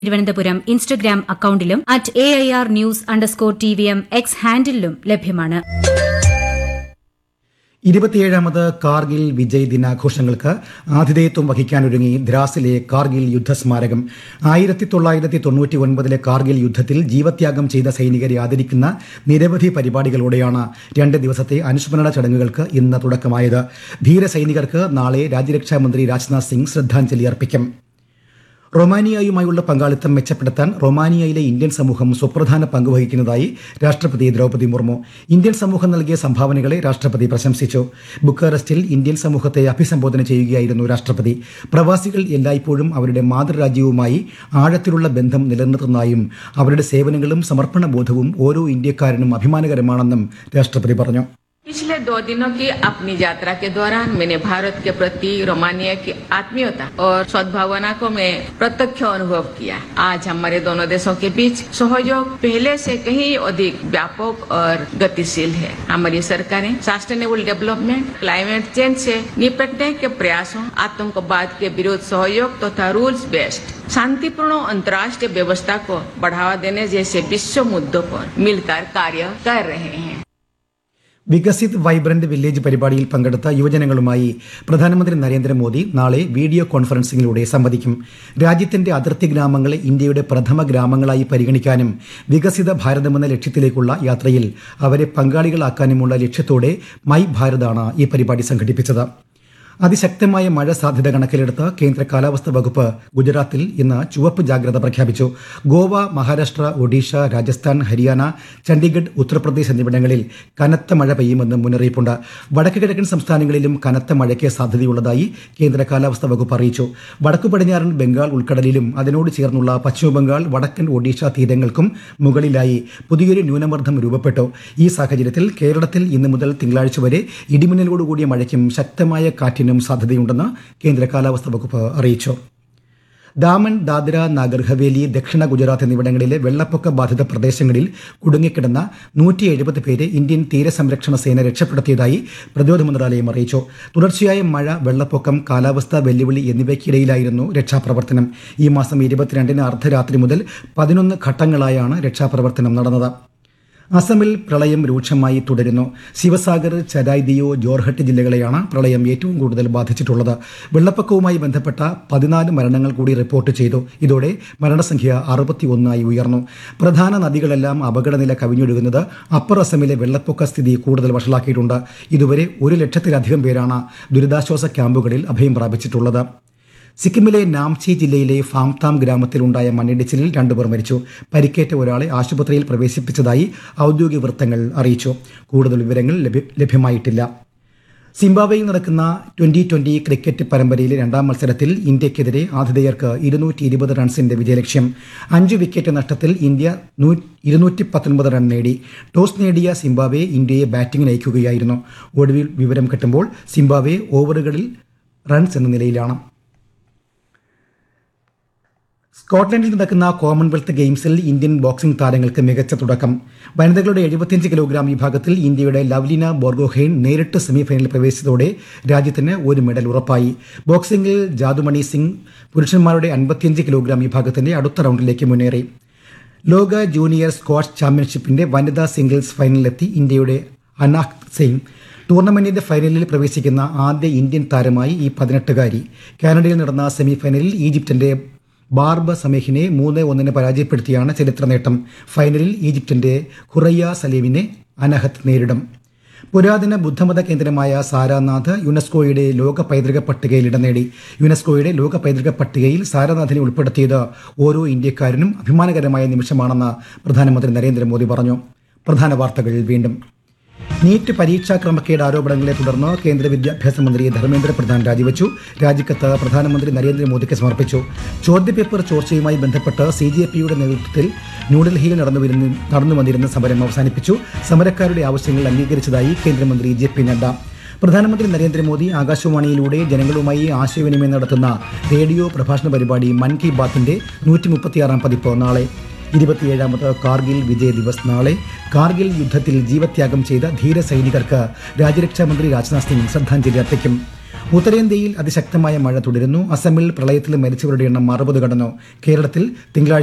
Thiruvananthapuram Instagram അക്കൌണ്ടിലും at A I R news underscore T V M X ഹാൻഡിലും ലഭ്യമാണ് ഇരുപത്തിയേഴാമത് കാർഗിൽ വിജയ് ദിനാഘോഷങ്ങൾക്ക് ആതിഥേയത്വം വഹിക്കാനൊരുങ്ങി ദ്രാസിലെ കാർഗിൽ യുദ്ധസ്മാരകം ആയിരത്തി തൊള്ളായിരത്തി തൊണ്ണൂറ്റി ഒൻപതിലെ കാർഗിൽ യുദ്ധത്തിൽ ജീവത്യാഗം ചെയ്ത സൈനികരെ ആദരിക്കുന്ന നിരവധി പരിപാടികളോടെയാണ് രണ്ട് ദിവസത്തെ അനുസ്മരണ ചടങ്ങുകൾക്ക് ഇന്ന് തുടക്കമായത് ധീര സൈനികർക്ക് നാളെ രാജ്യരക്ഷാമന്ത്രി രാജ്നാഥ് സിംഗ് ശ്രദ്ധാഞ്ജലി അർപ്പിക്കും റൊമാനിയയുമായുള്ള പങ്കാളിത്തം മെച്ചപ്പെടുത്താൻ റൊമാനിയയിലെ ഇന്ത്യൻ സമൂഹം സുപ്രധാന പങ്ക് വഹിക്കുന്നതായി രാഷ്ട്രപതി ദ്രൗപദി മുർമു ഇന്ത്യൻ സമൂഹം നൽകിയ സംഭാവനകളെ രാഷ്ട്രപതി പ്രശംസിച്ചു ബുക്കാറസ്റ്റിൽ ഇന്ത്യൻ സമൂഹത്തെ അഭിസംബോധന ചെയ്യുകയായിരുന്നു രാഷ്ട്രപതി പ്രവാസികൾ എല്ലായ്പ്പോഴും അവരുടെ മാതൃരാജ്യവുമായി ആഴത്തിലുള്ള ബന്ധം നിലനിർത്തുന്നതായും അവരുടെ സേവനങ്ങളും സമർപ്പണബോധവും ഓരോ ഇന്ത്യക്കാരനും അഭിമാനകരമാണെന്നും രാഷ്ട്രപതി പറഞ്ഞു पिछले दो दिनों की अपनी यात्रा के दौरान मैंने भारत के प्रति रोमानिया की आत्मीयता और सद्भावना को मैं प्रत्यक्ष अनुभव किया आज हमारे दोनों देशों के बीच सहयोग पहले से कहीं अधिक व्यापक और गतिशील है हमारी सरकारें सस्टेनेबल डेवलपमेंट क्लाइमेट चेंज से निपटने के प्रयासों आतंकवाद के विरुद्ध सहयोग तथा रूल्स बेस्ड शांतिपूर्ण अंतर्राष्ट्रीय व्यवस्था को बढ़ावा देने जैसे विश्व मुद्दों पर मिलकर कार्य कर रहे हैं വികസിത് വൈബ്രന്റ് വില്ലേജ് പരിപാടിയിൽ പങ്കെടുത്ത യുവജനങ്ങളുമായി പ്രധാനമന്ത്രി നരേന്ദ്രമോദി നാളെ വീഡിയോ കോൺഫറൻസിംഗിലൂടെ സംവദിക്കും രാജ്യത്തിന്റെ അതിർത്തി ഗ്രാമങ്ങളെ ഇന്ത്യയുടെ പ്രഥമ ഗ്രാമങ്ങളായി പരിഗണിക്കാനും വികസിത ഭാരതമെന്ന ലക്ഷ്യത്തിലേക്കുള്ള യാത്രയിൽ അവരെ പങ്കാളികളാക്കാനുമുള്ള ലക്ഷ്യത്തോടെ മൈ ഭാരതാണ് ഈ പരിപാടി സംഘടിപ്പിച്ചത് അതിശക്തമായ മഴ സാധ്യത കണക്കിലെടുത്ത് കേന്ദ്ര കാലാവസ്ഥാ വകുപ്പ് ഗുജറാത്തിൽ ഇന്ന് ചുവപ്പ് ജാഗ്രത പ്രഖ്യാപിച്ചു ഗോവ മഹാരാഷ്ട്ര ഒഡീഷ രാജസ്ഥാൻ ഹരിയാന ചണ്ഡീഗഡ് ഉത്തർപ്രദേശ് എന്നിവിടങ്ങളിൽ കനത്ത മഴ പെയ്യുമെന്ന് മുന്നറിയിപ്പുണ്ട് വടക്ക് കിഴക്കൻ സംസ്ഥാനങ്ങളിലും കനത്ത മഴയ്ക്ക് സാധ്യതയുള്ളതായി കേന്ദ്ര കാലാവസ്ഥാ വകുപ്പ് അറിയിച്ചു വടക്കു പടിഞ്ഞാറൻ ബംഗാൾ ഉൾക്കടലിലും അതിനോട് ചേർന്നുള്ള പശ്ചിമബംഗാൾ വടക്കൻ ഒഡീഷ തീരങ്ങൾക്കും മുകളിലായി പുതിയൊരു ന്യൂനമർദ്ദം രൂപപ്പെട്ടു ഈ സാഹചര്യത്തിൽ കേരളത്തിൽ ഇന്ന് മുതൽ തിങ്കളാഴ്ച വരെ ഇടിമിന്നലോടുകൂടിയ മഴയ്ക്കും ശക്തമായ കാറ്റിനും സാധ്യതയുണ്ടെന്ന് കേന്ദ്ര കാലാവസ്ഥാ വകുപ്പ് അറിയിച്ചു ദാമൻ ദാദ്ര നാഗർ ഹവേലി ദക്ഷിണ ഗുജറാത്ത് എന്നിവിടങ്ങളിലെ വെള്ളപ്പൊക്ക ബാധിത പ്രദേശങ്ങളിൽ കുടുങ്ങിക്കിടന്ന നൂറ്റി എഴുപത് പേരെ ഇന്ത്യൻ തീരസംരക്ഷണ സേന രക്ഷപ്പെടുത്തിയതായി പ്രതിരോധ മന്ത്രാലയം അറിയിച്ചു തുടർച്ചയായ മഴ വെള്ളപ്പൊക്കം കാലാവസ്ഥാ വെല്ലുവിളി എന്നിവയ്ക്കിടയിലായിരുന്നു രക്ഷാപ്രവർത്തനം ഈ മാസം ഇരുപത്തിരണ്ടിന് അർദ്ധരാത്രി മുതൽ പതിനൊന്ന് ഘട്ടങ്ങളായാണ് രക്ഷാപ്രവർത്തനം നടന്നത് അസമിൽ പ്രളയം രൂക്ഷമായി തുടരുന്നു ശിവസാഗർ ചരായ്ദിയോ ജോർഹട്ട് ജില്ലകളെയാണ് പ്രളയം ഏറ്റവും കൂടുതൽ ബാധിച്ചിട്ടുള്ളത് വെള്ളപ്പൊക്കവുമായി ബന്ധപ്പെട്ട പതിനാല് മരണങ്ങൾ കൂടി റിപ്പോർട്ട് ചെയ്തു ഇതോടെ മരണസംഖ്യ അറുപത്തിയൊന്നായി ഉയർന്നു പ്രധാന നദികളെല്ലാം അപകടനില കവിഞ്ഞൊഴുകുന്നത് അപ്പർ അസമിലെ വെള്ളപ്പൊക്ക സ്ഥിതി കൂടുതൽ വഷളാക്കിയിട്ടുണ്ട് ഇതുവരെ ഒരു ലക്ഷത്തിലധികം പേരാണ് ദുരിതാശ്വാസ ക്യാമ്പുകളിൽ അഭയം പ്രാപിച്ചിട്ടുള്ളത് സിക്കിമിലെ നാംചി ജില്ലയിലെ ഫാംതാം ഗ്രാമത്തിലുണ്ടായ മണ്ണിടിച്ചിലിൽ രണ്ടുപേർ മരിച്ചു പരിക്കേറ്റ ഒരാളെ ആശുപത്രിയിൽ പ്രവേശിപ്പിച്ചതായി ഔദ്യോഗിക വൃത്തങ്ങൾ അറിയിച്ചു കൂടുതൽ വിവരങ്ങൾ ലഭ്യ- ലഭ്യമായിട്ടില്ല സിംബാബ്വേയിൽ നടക്കുന്ന ട്വന്റി ട്വന്റി ക്രിക്കറ്റ് പരമ്പരയിലെ രണ്ടാം മത്സരത്തിൽ ഇന്ത്യക്കെതിരെ ആതിഥേയർക്ക് ഇരുന്നൂറ്റി ഇരുപത് റൺസിന്റെ വിജയലക്ഷ്യം അഞ്ച് വിക്കറ്റ് നഷ്ടത്തിൽ ഇന്ത്യ ഇരുന്നൂറ്റി പത്തൊൻപത് റൺ നേടി ടോസ് നേടിയ സിംബാബ്വെ ഇന്ത്യയെ ബാറ്റിംഗിന് അയക്കുകയായിരുന്നു ഒടുവിൽ വിവരം കിട്ടുമ്പോൾ സിംബാബ്വെ ഓവറുകളിൽ റൺസ് എന്ന നിലയിലാണ് സ്കോട്ട്ലൻഡിൽ നടക്കുന്ന കോമൺവെൽത്ത് ഗെയിംസിൽ ഇന്ത്യൻ ബോക്സിംഗ് താരങ്ങൾക്ക് മികച്ച തുടക്കം വനിതകളുടെ എഴുപത്തിയഞ്ച് കിലോഗ്രാം വിഭാഗത്തിൽ ഇന്ത്യയുടെ ലവ്ലിന ബോർഗോഹെയ്ൻ നേരിട്ട് സെമിഫൈനലിൽ പ്രവേശിച്ചതോടെ രാജ്യത്തിന് ഒരു മെഡൽ ഉറപ്പായി ബോക്സിംഗിൽ ജാദുമണി സിംഗ് പുരുഷന്മാരുടെ അൻപത്തിയഞ്ച് കിലോഗ്രാം വിഭാഗത്തിന്റെ അടുത്ത റൗണ്ടിലേക്ക് മുന്നേറി ലോക ജൂനിയർ സ്ക്വാഷ് ചാമ്പ്യൻഷിപ്പിന്റെ വനിതാ സിംഗിൾസ് ഫൈനലിലെത്തി ഇന്ത്യയുടെ അനാഹ് സിംഗ് ടൂർണമെന്റിന്റെ ഫൈനലിൽ പ്രവേശിക്കുന്ന ആദ്യ ഇന്ത്യൻ താരമായി ഈ പതിനെട്ടുകാരി കാനഡയിൽ നടന്ന സെമിഫൈനലിൽ ഈജിപ്തിന്റെ ബാർബ സമേഹിനെ മൂന്ന് ഒന്നിന് പരാജയപ്പെടുത്തിയാണ് ചരിത്ര നേട്ടം ഫൈനലിൽ ഈജിപ്തിന്റെ ഖുറയ്യ സലീമിനെ അനഹത്ത് നേരിടും പുരാതന ബുദ്ധമത കേന്ദ്രമായ സാരാനാഥ് യുനെസ്കോയുടെ ലോക പൈതൃക പട്ടികയിൽ ഇടം നേടി യുനെസ്കോയുടെ ലോക പൈതൃക പട്ടികയിൽ സാരാനാഥിനെ ഉൾപ്പെടുത്തിയത് ഓരോ ഇന്ത്യക്കാരനും അഭിമാനകരമായ നിമിഷമാണെന്ന് പ്രധാനമന്ത്രി നരേന്ദ്രമോദി പറഞ്ഞു പ്രധാന വാർത്തകൾ വീണ്ടും നീറ്റ് പരീക്ഷാ ക്രമക്കേട് ആരോപണങ്ങളെ തുടർന്ന് കേന്ദ്ര വിദ്യാഭ്യാസ മന്ത്രി ധർമ്മേന്ദ്ര പ്രധാൻ രാജിവെച്ചു രാജിക്കത്ത് പ്രധാനമന്ത്രി നരേന്ദ്രമോദിക്ക് സമർപ്പിച്ചു ചോദ്യപേപ്പർ ചോർച്ചയുമായി ബന്ധപ്പെട്ട് സി ജെ പിയുടെ നേതൃത്വത്തിൽ ന്യൂഡൽഹിയിൽ നടന്നു വരുന്ന നടന്നു വന്നിരുന്ന സമരം അവസാനിപ്പിച്ചു സമരക്കാരുടെ ആവശ്യങ്ങൾ അംഗീകരിച്ചതായി കേന്ദ്രമന്ത്രി ജെ പി നഡ്ഡ പ്രധാനമന്ത്രി നരേന്ദ്രമോദി ആകാശവാണിയിലൂടെ ജനങ്ങളുമായി ആശയവിനിമയം നടത്തുന്ന റേഡിയോ പ്രഭാഷണ പരിപാടി മൻ കി ബാത്തിന്റെ നൂറ്റി മുപ്പത്തിയാറാം പതിപ്പ് നാളെ ഇരുപത്തിയേഴാമത് കാർഗിൽ വിജയ് ദിവസ് നാളെ കാർഗിൽ യുദ്ധത്തിൽ ജീവത്യാഗം ചെയ്ത ധീര സൈനികർക്ക് രാജ്യരക്ഷാമന്ത്രി രാജ്നാഥ് സിംഗ് ശ്രദ്ധാഞ്ജലി അർപ്പിക്കും ഉത്തരേന്ത്യയിൽ അതിശക്തമായ മഴ തുടരുന്നു അസമിൽ പ്രളയത്തിൽ മരിച്ചവരുടെ എണ്ണം അറുപത് കടന്നു കേരളത്തിൽ തിങ്കളാഴ്ച